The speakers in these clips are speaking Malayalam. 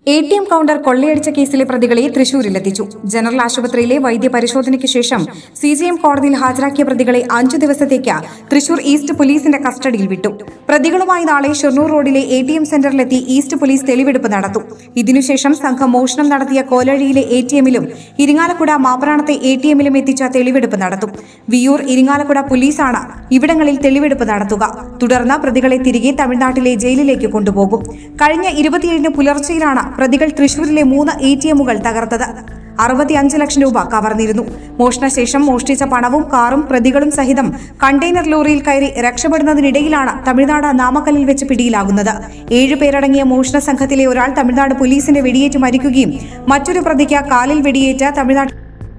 എ ടി എം കൗണ്ടർ കൊള്ളയടിച്ച കേസിലെ പ്രതികളെ തൃശൂരിലെത്തിച്ചു ജനറൽ ആശുപത്രിയിലെ വൈദ്യ പരിശോധനയ്ക്ക് ശേഷം സി ജി എം കോടതിയിൽ ഹാജരാക്കിയ പ്രതികളെ അഞ്ചു ദിവസത്തേക്ക് തൃശൂർ ഈസ്റ്റ് പോലീസിന്റെ കസ്റ്റഡിയിൽ വിട്ടു പ്രതികളുമായി നാളെ ഷൊർണൂർ റോഡിലെ എ ടി എം സെന്ററിലെത്തി ഈസ്റ്റ് പോലീസ് തെളിവെടുപ്പ് നടത്തും ഇതിനുശേഷം സംഘം മോഷണം നടത്തിയ കോലഴിയിലെ എ ടി എമ്മിലും ഇരിങ്ങാലക്കുട മാപ്രാണത്തെ എ ടി എമ്മിലും എത്തിച്ച തെളിവെടുപ്പ് നടത്തും വിയൂർ ഇരിങ്ങാലക്കുട പോലീസാണ് ഇവിടങ്ങളിൽ തെളിവെടുപ്പ് നടത്തുക തുടർന്ന് പ്രതികളെ തിരികെ തമിഴ്നാട്ടിലെ ജയിലിലേക്ക് കൊണ്ടുപോകും കഴിഞ്ഞ ഇരുപത്തിയേഴിന് പുലർച്ചെയിലാണ് പ്രതികൾ തൃശൂരിലെ മൂന്ന് എ ടി എമ്മുകൾ തകർത്തത് അറുപത്തിയഞ്ച് ലക്ഷം രൂപ കവർന്നിരുന്നു മോഷണശേഷം മോഷ്ടിച്ച പണവും കാറും പ്രതികളും സഹിതം കണ്ടെയ്നർ ലോറിയിൽ കയറി രക്ഷപ്പെടുന്നതിനിടയിലാണ് തമിഴ്നാട് നാമക്കല്ലിൽ വെച്ച് പിടിയിലാകുന്നത് ഏഴ് പേരടങ്ങിയ മോഷണ സംഘത്തിലെ ഒരാൾ തമിഴ്നാട് പോലീസിന്റെ വെടിയേറ്റ് മരിക്കുകയും മറ്റൊരു പ്രതിക്ക് കാലിൽ വെടിയേറ്റ് തമിഴ്നാട്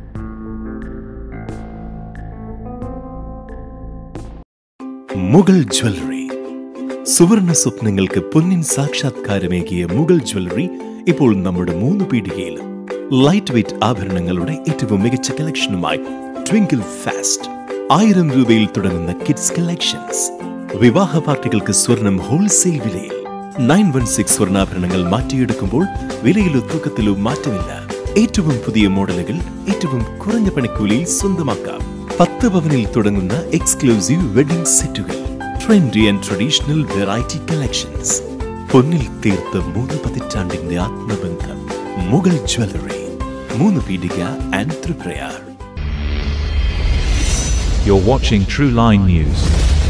മുഗൾ ജ്വല്ലറി സുവർണ സ്വപ്നങ്ങൾക്ക് പൊന്നിൻ സാക്ഷാത്കാരമേകിയ മുഗൾ ജ്വല്ലറി ഇപ്പോൾ നമ്മുടെ മൂന്ന് പീടികയിലും ലൈറ്റ് വെയ്റ്റ് ആഭരണങ്ങളുടെ ഏറ്റവും മികച്ച കളക്ഷനുമായി ട്വിങ്കിൾ ഫാസ്റ്റ് ആയിരം രൂപയിൽ തുടങ്ങുന്ന കിഡ്സ് കളക്ഷൻസ് വിവാഹ പാർട്ടികൾക്ക് സ്വർണം ഹോൾസെയിൽ വിലയിൽ നയൻ വൺ സിക്സ് സ്വർണ്ണാഭരണങ്ങൾ മാറ്റിയെടുക്കുമ്പോൾ വിലയിലോ തൂക്കത്തിലോ മാറ്റമില്ല ഏറ്റവും പുതിയ മോഡലുകൾ ഏറ്റവും കുറഞ്ഞ പണിക്കൂലിയിൽ സ്വന്തമാക്കാം പത്ത് പവനിൽ തുടങ്ങുന്ന എക്സ്ക്ലൂസീവ് വെഡിംഗ് സെറ്റുകൾ trendy and traditional variety collections പൊന്നിൽ തീർത്ത മൂന്ന് പതിറ്റാണ്ടിന്റെ ആത്മബന്ധം Mughal jewellery Moonnu Peedika and Triprayar You're watching True Line News.